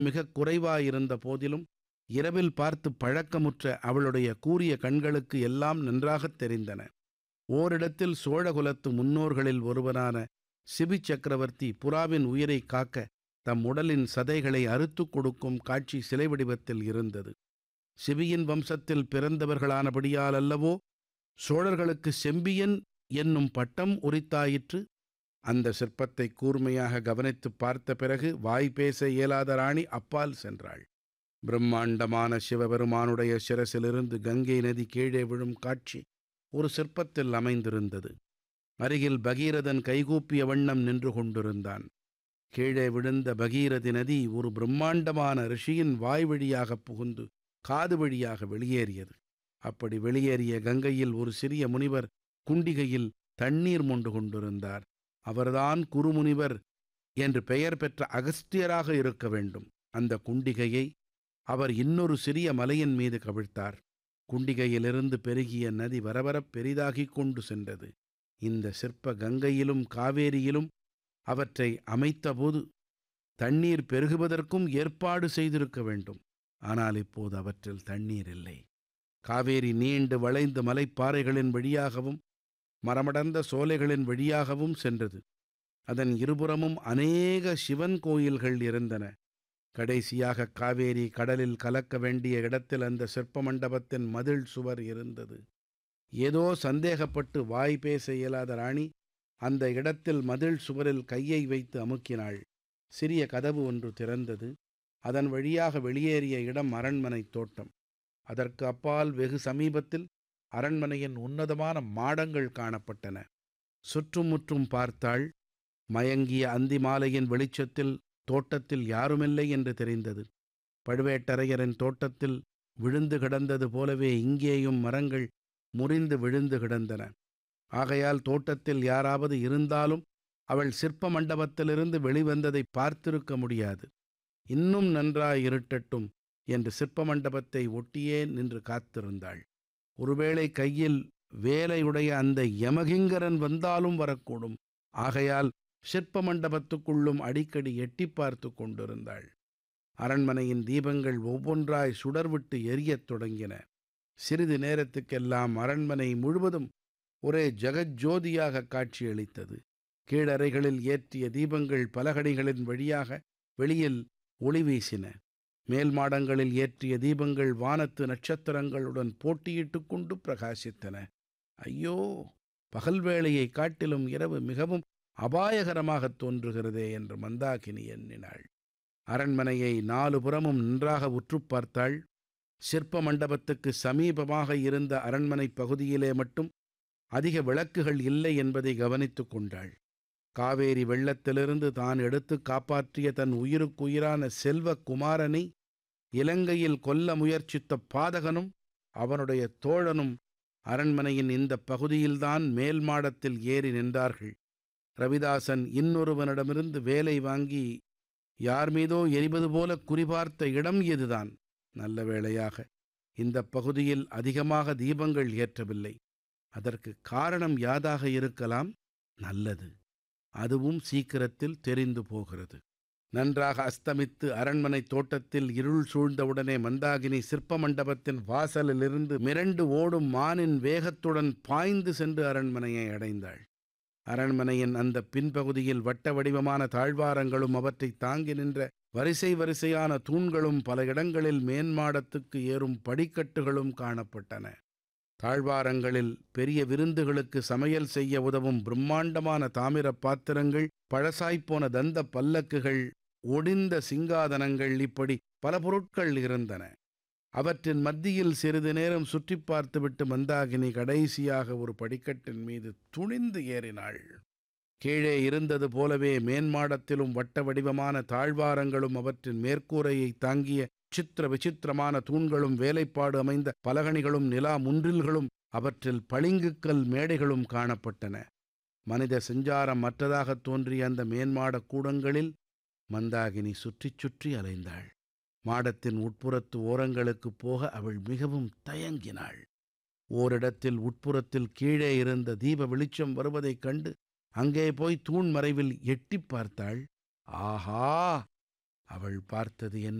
மிகக் குறைவாயிருந்த போதிலும் இரவில் பார்த்து பழக்கமுற்ற அவளுடைய கூரிய கண்களுக்கு எல்லாம் நன்றாகத் தெரிந்தன ஓரிடத்தில் சோழகுலத்து முன்னோர்களில் ஒருவனான சிபி சக்கரவர்த்தி புறாவின் உயிரை காக்க தம் உடலின் சதைகளை அறுத்துக் கொடுக்கும் காட்சி சிலை வடிவத்தில் இருந்தது சிபியின் வம்சத்தில் பிறந்தவர்களானபடியால் அல்லவோ சோழர்களுக்கு செம்பியன் என்னும் பட்டம் உரித்தாயிற்று அந்த சிற்பத்தை கூர்மையாக கவனித்துப் பார்த்த பிறகு வாய் பேச இயலாத ராணி அப்பால் சென்றாள் பிரம்மாண்டமான சிவபெருமானுடைய சிரசிலிருந்து கங்கை நதி கீழே விழும் காட்சி ஒரு சிற்பத்தில் அமைந்திருந்தது அருகில் பகீரதன் கைகூப்பிய வண்ணம் நின்று கொண்டிருந்தான் கீழே விழுந்த பகீரதி நதி ஒரு பிரம்மாண்டமான ரிஷியின் வாய் வழியாகப் புகுந்து காது வழியாக வெளியேறியது அப்படி வெளியேறிய கங்கையில் ஒரு சிறிய முனிவர் குண்டிகையில் தண்ணீர் மொண்டு கொண்டிருந்தார் அவர்தான் குருமுனிவர் என்று பெயர் பெற்ற அகஸ்தியராக இருக்க வேண்டும் அந்த குண்டிகையை அவர் இன்னொரு சிறிய மலையின் மீது கவிழ்த்தார் குண்டிகையிலிருந்து பெருகிய நதி வரவரப் பெரிதாகிக் கொண்டு சென்றது இந்த சிற்ப கங்கையிலும் காவேரியிலும் அவற்றை அமைத்தபோது தண்ணீர் பெருகுவதற்கும் ஏற்பாடு செய்திருக்க வேண்டும் ஆனால் இப்போது அவற்றில் தண்ணீர் இல்லை காவேரி நீண்டு வளைந்த மலைப்பாறைகளின் வழியாகவும் மரமடர்ந்த சோலைகளின் வழியாகவும் சென்றது அதன் இருபுறமும் அநேக சிவன் கோயில்கள் இருந்தன கடைசியாக காவேரி கடலில் கலக்க வேண்டிய இடத்தில் அந்த சிற்ப மண்டபத்தின் மதில் சுவர் இருந்தது ஏதோ சந்தேகப்பட்டு வாய் பேச இயலாத ராணி அந்த இடத்தில் மதில் சுவரில் கையை வைத்து அமுக்கினாள் சிறிய கதவு ஒன்று திறந்தது அதன் வழியாக வெளியேறிய இடம் அரண்மனை தோட்டம் அதற்கு அப்பால் வெகு சமீபத்தில் அரண்மனையின் உன்னதமான மாடங்கள் காணப்பட்டன சுற்றுமுற்றும் பார்த்தாள் மயங்கிய அந்தி மாலையின் வெளிச்சத்தில் தோட்டத்தில் யாருமில்லை என்று தெரிந்தது பழுவேட்டரையரின் தோட்டத்தில் விழுந்து கிடந்தது போலவே இங்கேயும் மரங்கள் முறிந்து விழுந்து கிடந்தன ஆகையால் தோட்டத்தில் யாராவது இருந்தாலும் அவள் சிற்ப மண்டபத்திலிருந்து வெளிவந்ததை பார்த்திருக்க முடியாது இன்னும் நன்றாய் இருட்டட்டும் என்று சிற்ப மண்டபத்தை ஒட்டியே நின்று காத்திருந்தாள் ஒருவேளை கையில் வேலையுடைய அந்த யமகிங்கரன் வந்தாலும் வரக்கூடும் ஆகையால் சிற்ப மண்டபத்துக்குள்ளும் அடிக்கடி எட்டி பார்த்து கொண்டிருந்தாள் அரண்மனையின் தீபங்கள் ஒவ்வொன்றாய் சுடர்விட்டு எரியத் தொடங்கின சிறிது நேரத்துக்கெல்லாம் அரண்மனை முழுவதும் ஒரே ஜெகஜோதியாக காட்சியளித்தது கீழறைகளில் ஏற்றிய தீபங்கள் பலகணிகளின் வழியாக வெளியில் ஒளி வீசின மேல் மாடங்களில் ஏற்றிய தீபங்கள் வானத்து நட்சத்திரங்களுடன் போட்டியிட்டுக் கொண்டு பிரகாசித்தன ஐயோ பகல் வேளையை காட்டிலும் இரவு மிகவும் அபாயகரமாகத் தோன்றுகிறதே என்று மந்தாகினி எண்ணினாள் அரண்மனையை நாலு புறமும் நன்றாக உற்றுப் பார்த்தாள் சிற்ப மண்டபத்துக்கு சமீபமாக இருந்த அரண்மனை பகுதியிலே மட்டும் அதிக விளக்குகள் இல்லை என்பதை கவனித்துக் கொண்டாள் காவேரி வெள்ளத்திலிருந்து தான் எடுத்து காப்பாற்றிய தன் உயிருக்குயிரான செல்வ குமாரனை இலங்கையில் கொல்ல முயற்சித்த பாதகனும் அவனுடைய தோழனும் அரண்மனையின் இந்த பகுதியில்தான் மேல் மாடத்தில் ஏறி நின்றார்கள் ரவிதாசன் இன்னொருவனிடமிருந்து வேலை வாங்கி யார் மீதோ எரிவது போல குறிபார்த்த இடம் இதுதான் நல்ல வேளையாக இந்த பகுதியில் அதிகமாக தீபங்கள் ஏற்றவில்லை அதற்கு காரணம் யாதாக இருக்கலாம் நல்லது அதுவும் சீக்கிரத்தில் தெரிந்து போகிறது நன்றாக அஸ்தமித்து அரண்மனை தோட்டத்தில் இருள் சூழ்ந்தவுடனே மந்தாகினி சிற்ப மண்டபத்தின் வாசலிலிருந்து மிரண்டு ஓடும் மானின் வேகத்துடன் பாய்ந்து சென்று அரண்மனையை அடைந்தாள் அரண்மனையின் அந்த பின்பகுதியில் வட்ட வடிவமான தாழ்வாரங்களும் அவற்றை தாங்கி நின்ற வரிசை வரிசையான தூண்களும் பல இடங்களில் மேன்மாடத்துக்கு ஏறும் படிக்கட்டுகளும் காணப்பட்டன தாழ்வாரங்களில் பெரிய விருந்துகளுக்கு சமையல் செய்ய உதவும் பிரம்மாண்டமான தாமிர பாத்திரங்கள் பழசாய்ப்போன தந்த பல்லக்குகள் ஒடிந்த சிங்காதனங்கள் இப்படி பல பொருட்கள் இருந்தன அவற்றின் மத்தியில் சிறிது நேரம் சுற்றி பார்த்துவிட்டு மந்தாகினி கடைசியாக ஒரு படிக்கட்டின் மீது துணிந்து ஏறினாள் கீழே இருந்தது போலவே மேன்மாடத்திலும் வட்ட வடிவமான தாழ்வாரங்களும் அவற்றின் மேற்கூரையை தாங்கிய சித்திர விசித்திரமான தூண்களும் வேலைப்பாடு அமைந்த பலகணிகளும் நிலா முன்றில்களும் அவற்றில் பளிங்குக்கல் மேடைகளும் காணப்பட்டன மனித செஞ்சாரம் மற்றதாகத் தோன்றிய அந்த மேன்மாடக் கூடங்களில் மந்தாகினி சுற்றிச் சுற்றி அலைந்தாள் மாடத்தின் உட்புறத்து ஓரங்களுக்குப் போக அவள் மிகவும் தயங்கினாள் ஓரிடத்தில் உட்புறத்தில் கீழே இருந்த தீப வெளிச்சம் வருவதைக் கண்டு அங்கே போய் தூண் மறைவில் எட்டிப் பார்த்தாள் ஆஹா அவள் பார்த்தது என்ன